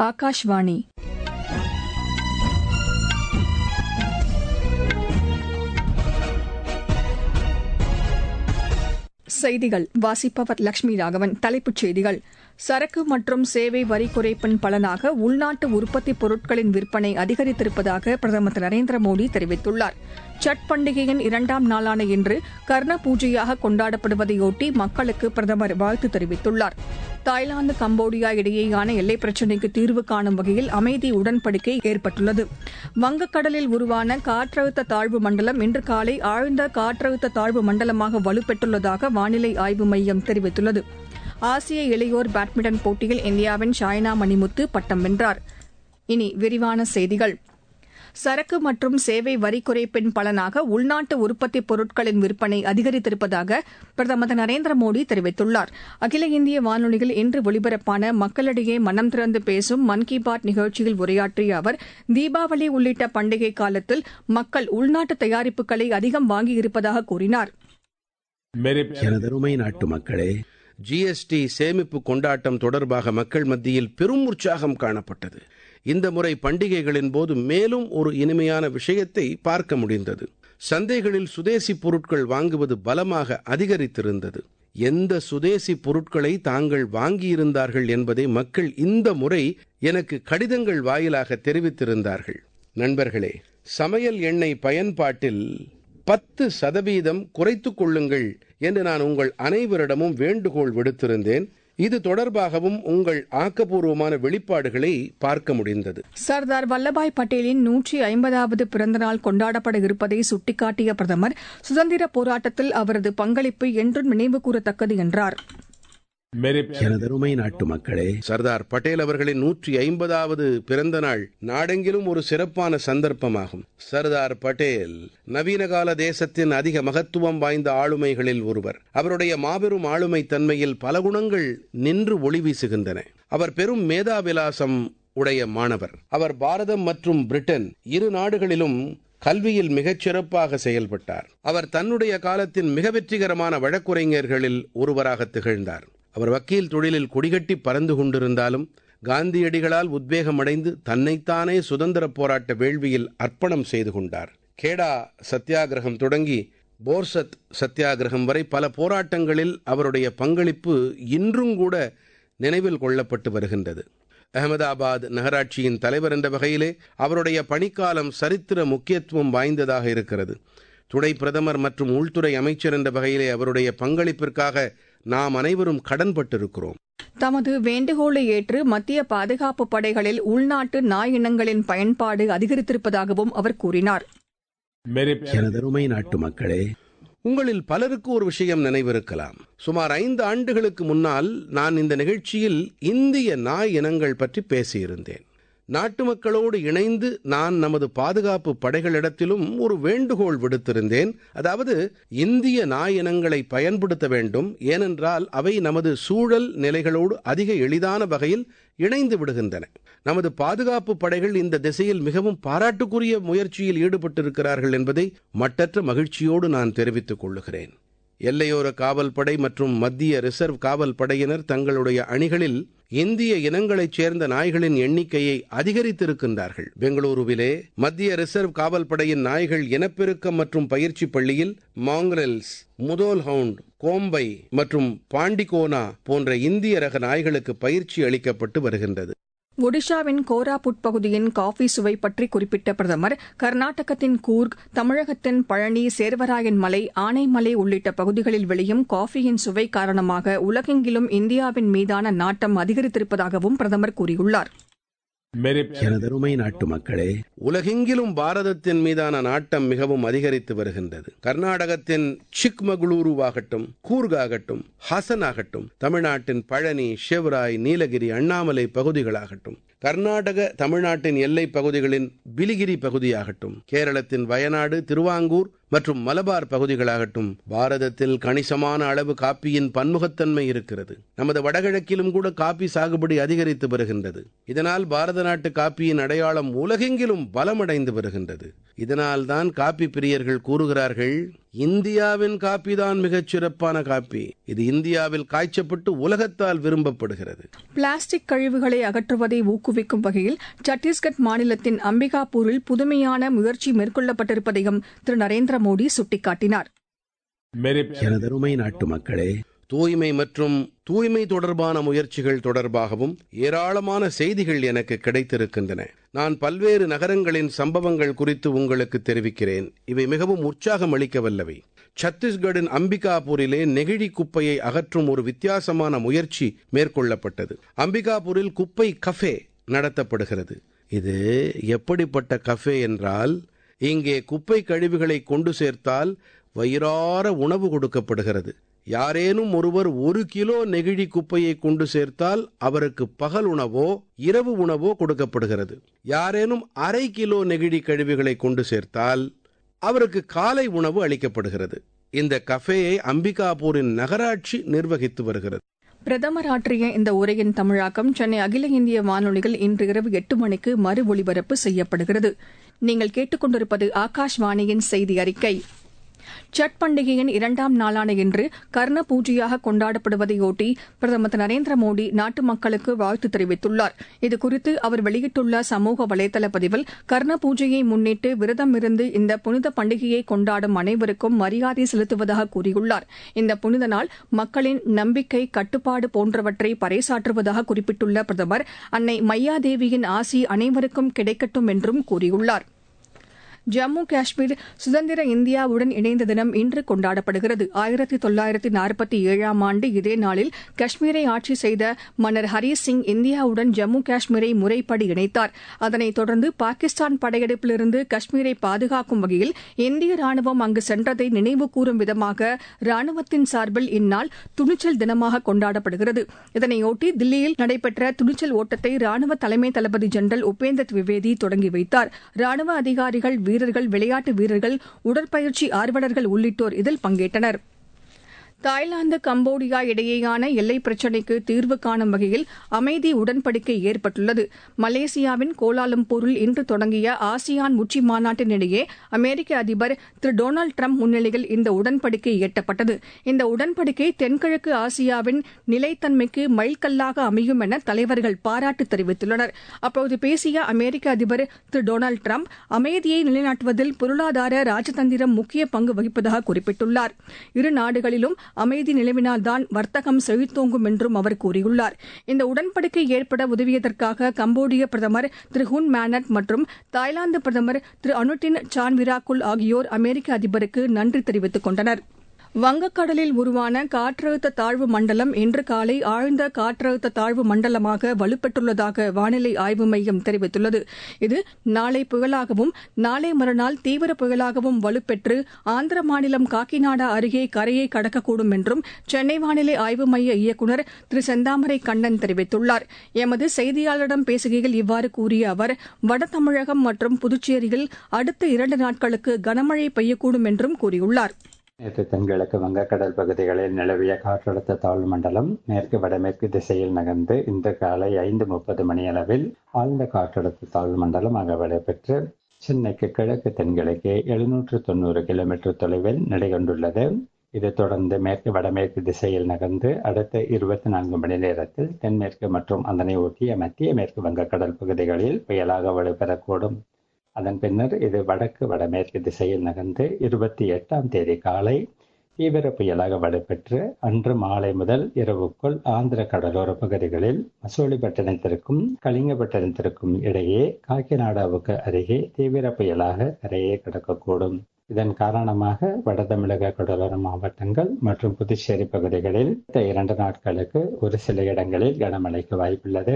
ஆகாஷ்வாணி செய்திகள் வாசிப்பவர் லட்சுமி ராகவன் தலைப்புச் செய்திகள் சரக்கு மற்றும் சேவை வரி குறைப்பின் பலனாக உள்நாட்டு உற்பத்தி பொருட்களின் விற்பனை அதிகரித்திருப்பதாக பிரதமர் திரு நரேந்திர மோடி தெரிவித்துள்ளார் சட் பண்டிகையின் இரண்டாம் நாளான இன்று கர்ண பூஜையாக கொண்டாடப்படுவதையொட்டி மக்களுக்கு பிரதமர் வாழ்த்து தெரிவித்துள்ளார் தாய்லாந்து கம்போடியா இடையேயான எல்லைப் பிரச்சினைக்கு தீர்வு காணும் வகையில் அமைதி உடன்படிக்கை ஏற்பட்டுள்ளது வங்கக்கடலில் உருவான காற்றழுத்த தாழ்வு மண்டலம் இன்று காலை ஆழ்ந்த காற்றழுத்த தாழ்வு மண்டலமாக வலுப்பெற்றுள்ளதாக வானிலை ஆய்வு மையம் தெரிவித்துள்ளது ஆசிய இளையோர் பேட்மிண்டன் போட்டியில் இந்தியாவின் ஷாய்னா மணிமுத்து பட்டம் வென்றார் இனி விரிவான செய்திகள் சரக்கு மற்றும் சேவை வரி குறைப்பின் பலனாக உள்நாட்டு உற்பத்தி பொருட்களின் விற்பனை அதிகரித்திருப்பதாக பிரதமர் திரு நரேந்திர மோடி தெரிவித்துள்ளார் அகில இந்திய வானொலியில் இன்று ஒலிபரப்பான மக்களிடையே மனம் திறந்து பேசும் மன் கி பாத் நிகழ்ச்சியில் உரையாற்றிய அவர் தீபாவளி உள்ளிட்ட பண்டிகை காலத்தில் மக்கள் உள்நாட்டு தயாரிப்புகளை அதிகம் வாங்கியிருப்பதாக கூறினார் எனதருமை நாட்டு மக்களே ஜிஎஸ்டி சேமிப்பு கொண்டாட்டம் தொடர்பாக மக்கள் மத்தியில் பெரும் உற்சாகம் காணப்பட்டது இந்த முறை பண்டிகைகளின் போது மேலும் ஒரு இனிமையான விஷயத்தை பார்க்க முடிந்தது சந்தைகளில் சுதேசி பொருட்கள் வாங்குவது பலமாக அதிகரித்திருந்தது எந்த சுதேசி பொருட்களை தாங்கள் வாங்கியிருந்தார்கள் என்பதை மக்கள் இந்த முறை எனக்கு கடிதங்கள் வாயிலாக தெரிவித்திருந்தார்கள் நண்பர்களே சமையல் எண்ணெய் பயன்பாட்டில் பத்து சதவீதம் குறைத்துக் கொள்ளுங்கள் என்று நான் உங்கள் அனைவரிடமும் வேண்டுகோள் விடுத்திருந்தேன் இது தொடர்பாகவும் உங்கள் ஆக்கப்பூர்வமான வெளிப்பாடுகளை பார்க்க முடிந்தது சர்தார் வல்லபாய் பட்டேலின் நூற்றி ஐம்பதாவது பிறந்தநாள் கொண்டாடப்பட இருப்பதை சுட்டிக்காட்டிய பிரதமர் சுதந்திர போராட்டத்தில் அவரது பங்களிப்பு என்றும் நினைவு கூறத்தக்கது என்றார் எனதருமை நாட்டு மக்களே சர்தார் பட்டேல் அவர்களின் நூற்றி ஐம்பதாவது பிறந்த நாள் நாடெங்கிலும் ஒரு சிறப்பான சந்தர்ப்பமாகும் சர்தார் பட்டேல் நவீன கால தேசத்தின் அதிக மகத்துவம் வாய்ந்த ஆளுமைகளில் ஒருவர் அவருடைய மாபெரும் ஆளுமை தன்மையில் பல குணங்கள் நின்று ஒளி வீசுகின்றன அவர் பெரும் மேதாவிலாசம் உடைய மாணவர் அவர் பாரதம் மற்றும் பிரிட்டன் இரு நாடுகளிலும் கல்வியில் மிகச் சிறப்பாக செயல்பட்டார் அவர் தன்னுடைய காலத்தின் மிக வெற்றிகரமான வழக்குரைஞர்களில் ஒருவராக திகழ்ந்தார் அவர் வக்கீல் தொழிலில் கொடிகட்டி பறந்து கொண்டிருந்தாலும் காந்தியடிகளால் உத்வேகமடைந்து தன்னைத்தானே சுதந்திர போராட்ட வேள்வியில் அர்ப்பணம் செய்து கொண்டார் கேடா சத்தியாகிரகம் தொடங்கி போர்சத் சத்தியாகிரகம் வரை பல போராட்டங்களில் அவருடைய பங்களிப்பு இன்றும் கூட நினைவில் கொள்ளப்பட்டு வருகின்றது அகமதாபாத் நகராட்சியின் தலைவர் என்ற வகையிலே அவருடைய பணிக்காலம் சரித்திர முக்கியத்துவம் வாய்ந்ததாக இருக்கிறது துணை பிரதமர் மற்றும் உள்துறை அமைச்சர் என்ற வகையிலே அவருடைய பங்களிப்பிற்காக நாம் அனைவரும் கடன்பட்டிருக்கிறோம் தமது வேண்டுகோளை ஏற்று மத்திய பாதுகாப்பு படைகளில் உள்நாட்டு நாய் இனங்களின் பயன்பாடு அதிகரித்திருப்பதாகவும் அவர் கூறினார் எனதருமை நாட்டு மக்களே உங்களில் பலருக்கு ஒரு விஷயம் நினைவிருக்கலாம் சுமார் ஐந்து ஆண்டுகளுக்கு முன்னால் நான் இந்த நிகழ்ச்சியில் இந்திய நாய் இனங்கள் பற்றி பேசியிருந்தேன் நாட்டு மக்களோடு இணைந்து நான் நமது பாதுகாப்பு படைகளிடத்திலும் ஒரு வேண்டுகோள் விடுத்திருந்தேன் அதாவது இந்திய நாய் இனங்களை பயன்படுத்த வேண்டும் ஏனென்றால் அவை நமது சூழல் நிலைகளோடு அதிக எளிதான வகையில் இணைந்து விடுகின்றன நமது பாதுகாப்பு படைகள் இந்த திசையில் மிகவும் பாராட்டுக்குரிய முயற்சியில் ஈடுபட்டிருக்கிறார்கள் என்பதை மட்டற்ற மகிழ்ச்சியோடு நான் தெரிவித்துக் கொள்ளுகிறேன் எல்லையோர காவல் படை மற்றும் மத்திய ரிசர்வ் காவல் படையினர் தங்களுடைய அணிகளில் இந்திய இனங்களைச் சேர்ந்த நாய்களின் எண்ணிக்கையை அதிகரித்திருக்கின்றார்கள் பெங்களூருவிலே மத்திய ரிசர்வ் காவல் படையின் நாய்கள் இனப்பெருக்கம் மற்றும் பயிற்சி பள்ளியில் மாங்க்ரெல்ஸ் முதோல் ஹவுண்ட் கோம்பை மற்றும் பாண்டிகோனா போன்ற இந்திய ரக நாய்களுக்கு பயிற்சி அளிக்கப்பட்டு வருகின்றது ஒடிஷாவின் கோராபுட் பகுதியின் காஃபி சுவை பற்றி குறிப்பிட்ட பிரதமர் கர்நாடகத்தின் கூர்க் தமிழகத்தின் பழனி சேர்வராயன் மலை ஆனைமலை உள்ளிட்ட பகுதிகளில் விளையும் காஃபியின் சுவை காரணமாக உலகெங்கிலும் இந்தியாவின் மீதான நாட்டம் அதிகரித்திருப்பதாகவும் பிரதமர் கூறியுள்ளார் எனதருமை நாட்டு மக்களே உலகெங்கிலும் பாரதத்தின் மீதான நாட்டம் மிகவும் அதிகரித்து வருகின்றது கர்நாடகத்தின் சிக்மகளூருவாகட்டும் கூர்க் ஆகட்டும் ஹாசன் ஆகட்டும் தமிழ்நாட்டின் பழனி ஷெவ்ராய் நீலகிரி அண்ணாமலை பகுதிகளாகட்டும் கர்நாடக தமிழ்நாட்டின் எல்லை பகுதிகளின் பிலிகிரி பகுதியாகட்டும் கேரளத்தின் வயநாடு திருவாங்கூர் மற்றும் மலபார் பகுதிகளாகட்டும் பாரதத்தில் கணிசமான அளவு காப்பியின் பன்முகத்தன்மை இருக்கிறது நமது வடகிழக்கிலும் கூட காப்பி சாகுபடி அதிகரித்து வருகின்றது இதனால் பாரத நாட்டு காப்பியின் அடையாளம் உலகெங்கிலும் பலமடைந்து வருகின்றது இதனால் தான் காப்பி பிரியர்கள் கூறுகிறார்கள் இந்தியாவின் காப்பி தான் மிகச் சிறப்பான காப்பி இது இந்தியாவில் காய்ச்சப்பட்டு உலகத்தால் விரும்பப்படுகிறது பிளாஸ்டிக் கழிவுகளை அகற்றுவதை ஊக்குவிக்கும் வகையில் சத்தீஸ்கர் மாநிலத்தின் அம்பிகாபூரில் புதுமையான முயற்சி மேற்கொள்ளப்பட்டிருப்பதையும் திரு நரேந்திர மோடி சுட்டிக்காட்டினார் எனதருமை நாட்டு மக்களே தூய்மை மற்றும் தூய்மை தொடர்பான முயற்சிகள் தொடர்பாகவும் ஏராளமான செய்திகள் எனக்கு கிடைத்திருக்கின்றன நான் பல்வேறு நகரங்களின் சம்பவங்கள் குறித்து உங்களுக்கு தெரிவிக்கிறேன் இவை மிகவும் உற்சாகம் அளிக்க வல்லவை சத்தீஸ்கடின் அம்பிகாபூரிலே நெகிழி குப்பையை அகற்றும் ஒரு வித்தியாசமான முயற்சி மேற்கொள்ளப்பட்டது அம்பிகாபூரில் குப்பை கஃபே நடத்தப்படுகிறது இது எப்படிப்பட்ட கஃபே என்றால் இங்கே குப்பை கழிவுகளை கொண்டு சேர்த்தால் வயிறார உணவு கொடுக்கப்படுகிறது யாரேனும் ஒருவர் ஒரு கிலோ நெகிழி குப்பையை கொண்டு சேர்த்தால் அவருக்கு பகல் உணவோ இரவு உணவோ கொடுக்கப்படுகிறது யாரேனும் அரை கிலோ நெகிழி கழிவுகளை கொண்டு சேர்த்தால் அவருக்கு காலை உணவு அளிக்கப்படுகிறது இந்த கஃபேயை அம்பிகாபூரின் நகராட்சி நிர்வகித்து வருகிறது பிரதமர் ஆற்றிய இந்த உரையின் தமிழாக்கம் சென்னை அகில இந்திய வானொலியில் இன்று இரவு எட்டு மணிக்கு மறு ஒலிபரப்பு செய்யப்படுகிறது நீங்கள் கேட்டுக்கொண்டிருப்பது ஆகாஷ்வாணியின் செய்தி அறிக்கை சட் பண்டிகையின் இரண்டாம் நாளான இன்று கர்ண பூஜையாக கொண்டாடப்படுவதையொட்டி பிரதமர் திரு நரேந்திர மோடி நாட்டு மக்களுக்கு வாழ்த்து தெரிவித்துள்ளார் இதுகுறித்து அவர் வெளியிட்டுள்ள சமூக வலைதள பதிவில் கர்ண பூஜையை முன்னிட்டு விரதம் இருந்து இந்த புனித பண்டிகையை கொண்டாடும் அனைவருக்கும் மரியாதை செலுத்துவதாக கூறியுள்ளார் இந்த புனித நாள் மக்களின் நம்பிக்கை கட்டுப்பாடு போன்றவற்றை பறைசாற்றுவதாக குறிப்பிட்டுள்ள பிரதமர் அன்னை மையாதேவியின் ஆசி அனைவருக்கும் கிடைக்கட்டும் என்றும் கூறியுள்ளார் ஜம்மு காஷ்மீர் சுதந்திர இந்தியாவுடன் இணைந்த தினம் இன்று கொண்டாடப்படுகிறது ஆயிரத்தி தொள்ளாயிரத்தி நாற்பத்தி ஏழாம் ஆண்டு இதே நாளில் காஷ்மீரை ஆட்சி செய்த மன்னர் ஹரீஸ் சிங் இந்தியாவுடன் ஜம்மு காஷ்மீரை முறைப்படி இணைத்தார் அதனைத் தொடர்ந்து பாகிஸ்தான் படையெடுப்பிலிருந்து காஷ்மீரை பாதுகாக்கும் வகையில் இந்திய ராணுவம் அங்கு சென்றதை நினைவு கூறும் விதமாக ராணுவத்தின் சார்பில் இந்நாள் துணிச்சல் தினமாக கொண்டாடப்படுகிறது இதனையொட்டி தில்லியில் நடைபெற்ற துணிச்சல் ஓட்டத்தை ராணுவ தலைமை தளபதி ஜெனரல் உபேந்தர் திவிவேதி தொடங்கி வைத்தார் ராணுவ அதிகாரிகள் வீரர்கள் விளையாட்டு வீரர்கள் உடற்பயிற்சி ஆர்வலர்கள் உள்ளிட்டோர் இதில் பங்கேற்றனர் தாய்லாந்து கம்போடியா இடையேயான எல்லைப் பிரச்சினைக்கு தீர்வு காணும் வகையில் அமைதி உடன்படிக்கை ஏற்பட்டுள்ளது மலேசியாவின் கோலாலம்பூரில் இன்று தொடங்கிய ஆசியான் உச்சி மாநாட்டினிடையே அமெரிக்க அதிபர் திரு டொனால்டு டிரம்ப் முன்னிலையில் இந்த உடன்படிக்கை எட்டப்பட்டது இந்த உடன்படிக்கை தென்கிழக்கு ஆசியாவின் நிலைத்தன்மைக்கு மைல்கல்லாக அமையும் என தலைவர்கள் பாராட்டு தெரிவித்துள்ளனர் அப்போது பேசிய அமெரிக்க அதிபர் திரு டொனால்டு டிரம்ப் அமைதியை நிலைநாட்டுவதில் பொருளாதார ராஜதந்திரம் முக்கிய பங்கு வகிப்பதாக குறிப்பிட்டுள்ளார் இரு நாடுகளிலும் அமைதி நிலவினால்தான் வர்த்தகம் செழித்தோங்கும் என்றும் அவர் கூறியுள்ளார் இந்த உடன்படிக்கை ஏற்பட உதவியதற்காக கம்போடிய பிரதமர் திரு ஹுன் மேனட் மற்றும் தாய்லாந்து பிரதமர் திரு அனுட்டின் சான்விராக்குல் ஆகியோர் அமெரிக்க அதிபருக்கு நன்றி தெரிவித்துக் கொண்டனர் வங்கக்கடலில் உருவான காற்றழுத்த தாழ்வு மண்டலம் இன்று காலை ஆழ்ந்த காற்றழுத்த தாழ்வு மண்டலமாக வலுப்பெற்றுள்ளதாக வானிலை ஆய்வு மையம் தெரிவித்துள்ளது இது நாளை புயலாகவும் நாளை மறுநாள் தீவிர புயலாகவும் வலுப்பெற்று ஆந்திர மாநிலம் காக்கிநாடா அருகே கரையை கடக்கக்கூடும் என்றும் சென்னை வானிலை ஆய்வு மைய இயக்குநர் திரு செந்தாமரை கண்ணன் தெரிவித்துள்ளார் எமது செய்தியாளரிடம் பேசுகையில் இவ்வாறு கூறிய அவர் வட தமிழகம் மற்றும் புதுச்சேரியில் அடுத்த இரண்டு நாட்களுக்கு கனமழை பெய்யக்கூடும் என்றும் கூறியுள்ளார் நேற்று தென்கிழக்கு வங்கக்கடல் பகுதிகளில் நிலவிய காற்றழுத்த தாழ்வு மண்டலம் மேற்கு வடமேற்கு திசையில் நகர்ந்து இன்று காலை ஐந்து முப்பது மணியளவில் ஆழ்ந்த காற்றழுத்த தாழ்வு மண்டலமாக வலுப்பெற்று சென்னைக்கு கிழக்கு தென்கிழக்கே எழுநூற்று தொண்ணூறு கிலோமீட்டர் தொலைவில் நிலைகொண்டுள்ளது இது தொடர்ந்து மேற்கு வடமேற்கு திசையில் நகர்ந்து அடுத்த இருபத்தி நான்கு மணி நேரத்தில் தென்மேற்கு மற்றும் அதனை ஒட்டிய மத்திய மேற்கு வங்கக்கடல் பகுதிகளில் புயலாக வலுப்பெறக்கூடும் அதன் பின்னர் இது வடக்கு வடமேற்கு திசையில் நகர்ந்து இருபத்தி எட்டாம் தேதி காலை தீவிர புயலாக வலுப்பெற்று அன்று மாலை முதல் இரவுக்குள் ஆந்திர கடலோர பகுதிகளில் மசூலிப்பட்டினத்திற்கும் கலிங்கப்பட்டினத்திற்கும் இடையே காக்கிநாடாவுக்கு அருகே தீவிர புயலாக கரையை கடக்கக்கூடும் இதன் காரணமாக வட தமிழக கடலோர மாவட்டங்கள் மற்றும் புதுச்சேரி பகுதிகளில் இரண்டு நாட்களுக்கு ஒரு சில இடங்களில் கனமழைக்கு வாய்ப்புள்ளது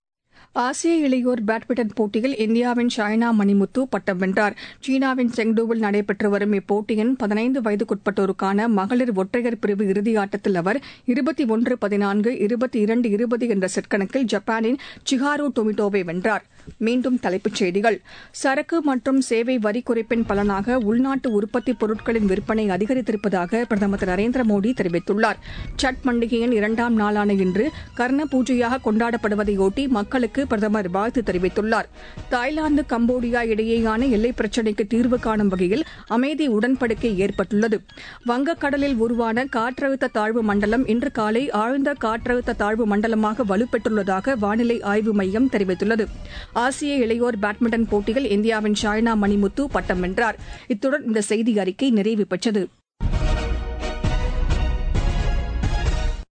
ஆசிய இளையோர் பேட்மிண்டன் போட்டியில் இந்தியாவின் ஷைனா மணிமுத்து பட்டம் வென்றார் சீனாவின் செங்டூவில் நடைபெற்று வரும் இப்போட்டியின் பதினைந்து வயதுக்குட்பட்டோருக்கான மகளிர் ஒற்றையர் பிரிவு இறுதியாட்டத்தில் அவர் இருபத்தி ஒன்று பதினான்கு இருபத்தி இரண்டு இருபது என்ற செட் கணக்கில் ஜப்பானின் சிஹாரு டொமிட்டோவை வென்றார் மீண்டும் தலைப்புச் செய்திகள் சரக்கு மற்றும் சேவை வரி குறைப்பின் பலனாக உள்நாட்டு உற்பத்தி பொருட்களின் விற்பனை அதிகரித்திருப்பதாக பிரதமர் திரு நரேந்திர மோடி தெரிவித்துள்ளார் சட் பண்டிகையின் இரண்டாம் நாளான இன்று கர்ண பூஜையாக கொண்டாடப்படுவதையொட்டி மக்களுக்கு பிரதமர் வாழ்த்து தெரிவித்துள்ளார் தாய்லாந்து கம்போடியா இடையேயான எல்லைப் பிரச்சினைக்கு தீர்வு காணும் வகையில் அமைதி உடன்படிக்கை ஏற்பட்டுள்ளது வங்கக்கடலில் உருவான காற்றழுத்த தாழ்வு மண்டலம் இன்று காலை ஆழ்ந்த காற்றழுத்த தாழ்வு மண்டலமாக வலுப்பெற்றுள்ளதாக வானிலை ஆய்வு மையம் தெரிவித்துள்ளது ஆசிய இளையோர் பேட்மிண்டன் போட்டியில் இந்தியாவின் ஷாய்னா மணிமுத்து பட்டம் வென்றார் இத்துடன் இந்த செய்தி அறிக்கை நிறைவு பெற்றது